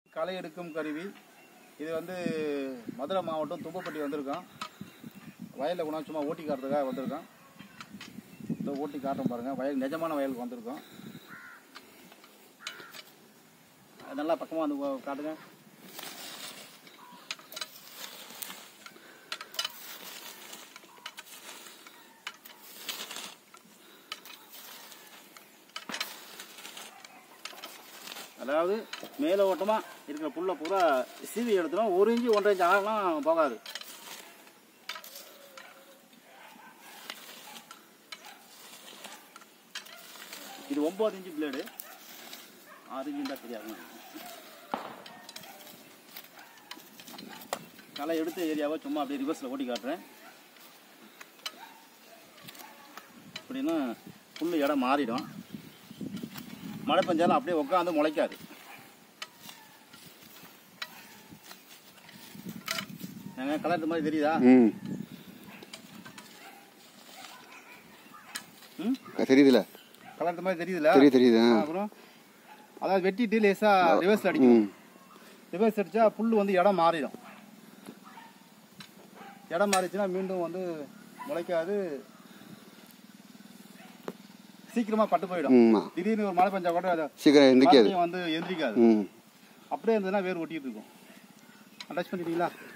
களை எடுக்கும் கருவி இது வந்து மதுரை மாவட்டம் தும்பப்பட்டி வந்திருக்கோம் வயலில் கொண்டாந்து சும்மா ஓட்டி காட்டுறதுக்காக வந்திருக்கோம் இதோ ஓட்டி காட்டுறோம் பாருங்கள் வயல் நிஜமான வயலுக்கு வந்திருக்கோம் அது நல்லா பக்கமாக வந்து கா- காட்டுங்க அதாவது மேலே ஓட்டமாக இருக்கிற புல்லை பூரா சீவி எடுத்துடும் ஒரு இன்ச்சு ஒன்றரை இன்ச்சு ஆழம்லாம் போகாது இது ஒம்பது இன்ச்சு பிளேடு ஆறு இன்ச்சு தான் தெரியாது களை எடுத்த ஏரியாவை சும்மா அப்படியே ரிவர்ஸில் ஓட்டி காட்டுறேன் அப்படின்னா புல் இடம் மாறிடும் மழை பெஞ்சாலும் அப்படியே உட்காந்து முளைக்காது ஏங்க கலர் மாதிரி தெரியுதா ம் ம் தெரியுதுல கலர் மாதிரி தெரியுதுல தெரியுது தெரியுது ஆ. அப்புறம் அதாவது வெட்டிட்டு லேசா ரிவர்ஸ் அடிக்கும் ம் ரிவர்ஸ் அடிச்சா புல் வந்து இடம் மாறிடும் இடம் மாறிச்சுன்னா மீண்டும் வந்து முளைக்காது சீக்கிரமா பட்டு போயிடும் ம் திடீர்னு ஒரு மழை பெஞ்சா கூட அது சீக்கிரம் எந்திரிக்காது மரத்தையும் வந்து எந்திரிக்காது ம் அப்படியே இருந்ததுன்னா வேர் ஒட்டிட்டு இருக்கும் டச் பண்ணிட்டீங்களா